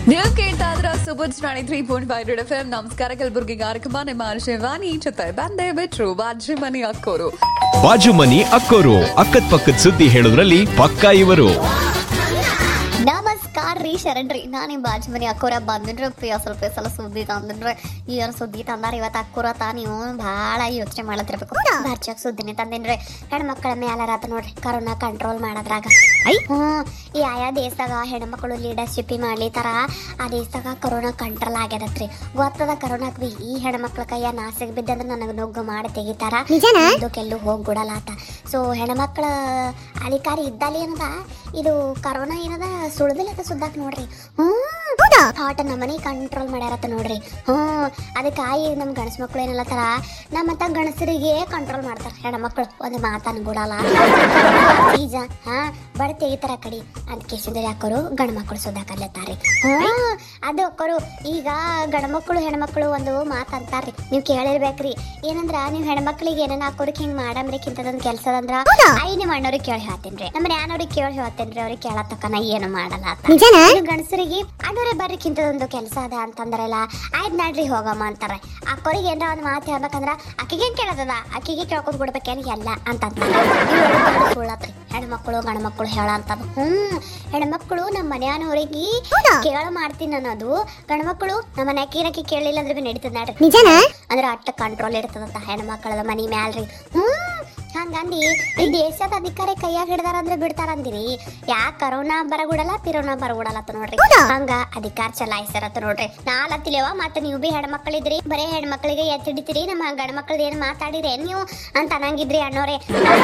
ನೀವು ಕೇಳ್ತಾ ಇದ್ರ ಸೂಪರ್ ಸ್ಟಾಣಿ three point five F M ನಮಸ್ಕಾರ ಕಲಬುರ್ಗಿ ಕಾರ್ಯಕ್ರಮ ನಿಮ್ಮ ಆಶಯವಾಣಿ ಜೊತೆ ಬಂದೆ ಬಿಟ್ರು ಬಾಜಿ ಮನಿ ಅಕ್ಕೋರು ಬಾಜು ಮನಿ ಅಕ್ಕೋರು ಅಕ್ಕದ್ ಪಕ್ಕದ ಸುದ್ದಿ ಹೇಳೋದ್ರಲ್ಲಿ ಪಕ್ಕಾ ಇವರು ನಮಸ್ಕಾರ ರೀ ಶರಣ್ರಿ ನಾನು ನಿಮ್ಮ ಬಾಜು ಮನೆ ಅಕ್ಕೋರ ಬಂದಿನ್ರಿ ಪ್ರಿಯ ಸ್ವಲ್ಪ ಸಲ ಸುದ್ದಿ ತಂದಿನ್ರಿ ಏನು ಸುದ್ದಿ ತಂದಾರ ಇವತ್ತು ಅಕ್ಕೋರ ತಾ ನೀವು ಭಾಳ ಯೋಚನೆ ಮಾಡತ್ತಿರ್ಬೇಕು ಬರ್ಚಾಗ ಸುದ್ದಿನೇ ತಂದಿನ್ರಿ ಹೆಣ್ಮಕ್ಳ ಮೇಲಾರತ್ತ ನೋಡ್ರಿ ಕರೋನಾ ಕಂಟ್ರೋಲ್ ಮಾಡೋದ್ರಾಗ ಐ ಹ್ಞೂ ಈ ಆಯಾ ದೇಶದಾಗ ಹೆಣ್ಮಕ್ಳು ಲೀಡರ್ಶಿಪ್ ಮಾಡ್ಲಿತಾರ ಆ ದೇಶದಾಗ ಕರೋನಾ ಕಂಟ್ರೋಲ್ ಆಗ್ಯದತ್ರಿ ಗೊತ್ತದ ಕರೋನಾಕ್ ಬಿ ಈ ಹೆಣ್ಮಕ್ಳ ಕೈಯ ನಾಸಿಗೆ ಬಿದ್ದಂದ್ರೆ ನನಗೆ ನುಗ್ಗು ಮಾಡಿ ತೆಗಿತಾರ ಇದಕ್ಕೆಲ್ಲೂ ಹೋಗ್ಬಿಡಲಾತ ಸೊ ಹೆಣ್ಮಕ್ಳ ಅಧಿಕಾರಿ ಇದ್ದಲ್ಲಿ ಏನದ ಇದು ಕರೋನಾ ಏನದ ಸುಳ್ದಿಲ್ಲದ ಸುದ್ದಾಕ್ ನೋಡ್ರಿ ಹ್ಞೂ ಹಾಟ್ ನಮ್ಮನೆ ಕಂಟ್ರೋಲ್ ಮಾಡ್ಯಾರತ್ತ ನೋಡ್ರಿ ಹ್ಞೂ ಅದಕ್ಕೆ ಆಯಿ ನಮ್ಮ ಗಣಸ್ ಮಕ್ಳು ಏನಲ್ಲತ್ತಾರ ನಮ್ಮತ್ತ ಗಣಸರಿಗೆ ಕಂಟ್ರೋಲ್ ಮಾಡ್ತಾರೆ ಹೆಣ್ಮಕ್ಳು ಒಂದು ಮಾತನ್ನು ಬಿಡಲ್ಲ ಬೀಜ ಹಾ ಬಡ ತೆಗಿತಾರ ಆ ಕಡೆ ಅಂತ ಕೇಸಿದ್ರೆ ಯಾಕೋರು ಗಂಡ ಮಕ್ಕಳು ಸುದ್ದಾಕಲ್ಲತ್ತಾರಿ ಹ್ಞೂ ಅದು ಅಕ್ಕರು ಈಗ ಗಂಡ್ಮಕ್ಳು ಹೆಣ್ಮಕ್ಳು ಒಂದು ಮಾತು ಅಂತಾರ್ರಿ ನೀವು ಕೇಳಿರ್ಬೇಕ್ರಿ ಏನಂದ್ರ ನೀವು ಹೆಣ್ಮಕ್ಳಿಗೆ ಏನೇನ ಹಾಕೋರಿಗೆ ಹಿಂಗ್ ಮಾಡಮ್ರಿಕ್ ಇಂಥದೊಂದು ಕೆಲಸ ಅಂದ್ರ ಐ ನಿಮ್ಮ ಅಣ್ಣವ್ರಿಗೆ ಕೇಳಿ ಹೇಳ್ತೇನ್ರಿ ನಮ್ಮ ನ್ಯಾನವ್ರಿಗೆ ಕೇಳಿ ಹೇಳ್ತೇನ್ರಿ ಅವ್ರಿಗೆ ಕೇಳತ್ತಕ್ಕನ ಏನು ಮಾಡಲ್ಲ ಅಂತ. ಇದು ಗಂಡಸರಿಗೆ ಅಣ್ಣವ್ರೆ ಬರ್ರಿಕ್ ಇಂಥದೊಂದು ಕೆಲಸ ಅದ ಅಂತಂದ್ರಲ್ಲ ಆಯ್ತು ನಡ್ರಿ ಹೋಗಮ್ಮ ಅಂತಾರೆ ಅಕ್ಕೋರಿಗೆ ಏನಾರ ಒಂದು ಮಾತು ಹೇಳ್ಬೇಕಂದ್ರ ಆಕಿಗೆ ಕೇಳದದ ಆಕಿಗೆ ಕೇಳ್ಕೊಂಡ್ ಬಿಡ್ಬೇಕೇನು ಎಲ್ಲ ಅಂತ ಸುಳ್ಳತ್ರಿ ಹೆಣ್ಮಕ್ಳು ಗಂಡ್ಮಕ್ಳು ಹೇಳ ಅಂತದು ಹ್ಮ್ ಹೆಣ್ಮಕ್ಳು ನಮ್ಮ ಮನೆಯವರಿಗೆ ಕೇಳ ಮಾಡ್ತೀನಿ ಅನ್ನೋದು ಗಂಡ್ಮಕ್ಳು ನಮ್ಮ ಮನೆ ಅಕ್ಕಿರಕ್ಕೆ ಕೇಳಿಲ್ಲ ಅಂದ್ರೆ ಬಿ ನಡೀತದ ನೋಡ್ರಿ ನಿಜನ ಅಂದ್ರೆ ಅಟ್ಟ ಕಂಟ್ರೋಲ್ ಇರ್ತದಂತ ಹೆಣ್ಮಕ್ಳದ ಮನಿ ಮ್ಯಾಲ್ರಿ ಹ್ಮ್ ಹಂಗಂದಿ ಈ ದೇಶದ ಅಧಿಕಾರಿ ಕೈಯಾಗ ಹಿಡ್ದಾರ ಅಂದ್ರೆ ಬಿಡ್ತಾರ ಅಂದಿರಿ ಯಾ ಕರೋನಾ ಬರಗುಡಲ್ಲ ಪಿರೋನಾ ಬರಗುಡಲ್ಲ ಅಂತ ನೋಡ್ರಿ ಹಂಗ ಅಧಿಕಾರ ಚಲಾಯಿಸ್ಯಾರತ್ತ ನೋಡ್ರಿ ನಾಲತ್ತಿಲೇವ ಮತ್ತೆ ನೀವು ಬಿ ಹೆಣ್ಮಕ್ಳಿದ್ರಿ ಬರೇ ಹೆಣ್ಮಕ್ಳಿಗೆ ಎತ್ತಿಡಿತೀರಿ ನಮ್ಮ ಗಂಡ್ಮಕ್ಳದ್ ಏನ್ ಮಾತಾಡಿರಿ ನೀವು ಅಂತ ಅನ್ನಂಗಿದ್ರಿ ಅಣ್ಣೋರೆ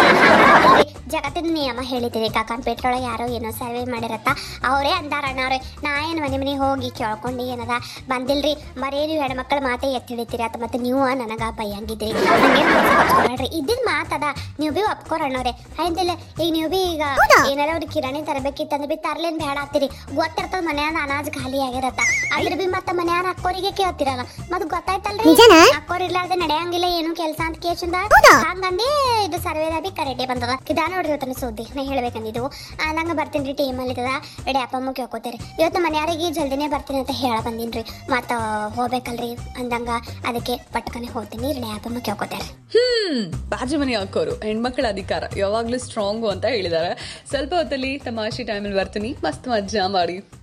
ಜಗತ್ತಿನ ನಿಯಮ ಹೇಳಿದ್ದೀರಿ ಕಾಕನ್ ಪೇಟ್ರೊಳಗೆ ಯಾರೋ ಏನೋ ಸರ್ವೆ ಮಾಡಿರತ್ತ ಅವರೇ ಅಂದಾರ ಅಣ್ಣವ್ರೆ ನಾ ಏನು ಮನೆ ಮನೆ ಹೋಗಿ ಕೇಳ್ಕೊಂಡು ಏನದ ಬಂದಿಲ್ರಿ ಬರೇ ನೀವು ಹೆಣ್ಮಕ್ಳ ಮಾತೇ ಎತ್ತಿ ಹಿಡಿತೀರಿ ಅಂತ ಮತ್ತೆ ನೀವು ನನಗ ಬೈಯಂಗಿದ್ರಿ ಹಂಗೆ ಇದ್ದಿದ್ ಮಾತದ ನೀವು ಬಿ ಒಪ್ಕೋರ್ ಅಣ್ಣವ್ರೆ ಆಯ್ತಿಲ್ಲ ಈಗ ನೀವು ಬಿ ಈಗ ಏನಾರ ಅವ್ರಿಗೆ ಕಿರಾಣಿ ತರಬೇಕಿತ್ತಂದ್ರೆ ಬಿ ತರ್ಲೇನ್ ಬೇಡ ಆಗ್ತೀರಿ ಗೊತ್ತಿರ್ತದ ಮನ್ಯಾಗ ಅನಾಜ್ ಖಾಲಿ ಆಗಿರತ್ತ ಅದ್ರ ಬಿ ಮತ್ತೆ ಮನ್ಯಾಗ ಅಕ್ಕೋರಿಗೆ ಕೇಳ್ತಿರಲ್ಲ ಮತ್ ಗೊತ್ತಾಯ್ತಲ್ರಿ ಅಕ್ಕೋರ್ ಇರ್ಲಾರ್ದೆ ನಡೆಯಂಗಿಲ್ಲ ಏನು ಕೆಲಸ ಅಂತ ಕೇಳಿಂದ ಹಂಗಂದಿ ಇದು ಸರ್ವೇದ ಬಿ ಕರೆಕ್ಟೇ ಬಂದದ ಇದಾ ನೋಡ್ರಿ ಇವತ್ತಿನ ಸುದ್ದಿ ನಾ ಹೇಳ್ಬೇಕಂದಿದ್ದು ನಂಗೆ ಬರ್ತೀನಿ ರೀ ಟೀಮ್ ಅಲ್ಲಿ ಇರ್ತದ ಎಡೆ ಅಪ್ಪಮ್ಮ ಕೇಳ್ಕೊತೀರಿ ಇವತ್ತು ಮನೆಯವರಿಗೆ ಜಲ್ದಿನೇ ಬರ್ತೀನಿ ಅಂತ ಹೇಳ ಬಂದೀನಿ ಮತ್ತ ಹೋಗ್ಬೇಕಲ್ರಿ ಅಂದಂಗ ಅದಕ್ಕೆ ಪಟ್ಕನೆ ಹೋಗ್ತೀನಿ ರೆಡಿ ಅಪ್ಪಮ್ಮ ಕೇಳ್ಕೊತಾರೆ ಹ್ಮ್ ಬಾಜು ಮನಿ ಅಕ್ಕೋರು ಹೆಣ್ಮಕ್ಳ ಅಧಿಕಾರ ಯಾವಾಗ್ಲೂ ಸ್ಟ್ರಾಂಗು ಅಂತ ಹೇಳಿದಾರೆ ಸ್ವಲ್ಪ ಹೊತ್ತಲ್ಲಿ ತಮಾಷೆ ಟೈಮಲ್ಲಿ ಬರ್ತೀನಿ ಮಸ್ತ್ ಮಜ್ಜಾ ಮಾಡಿ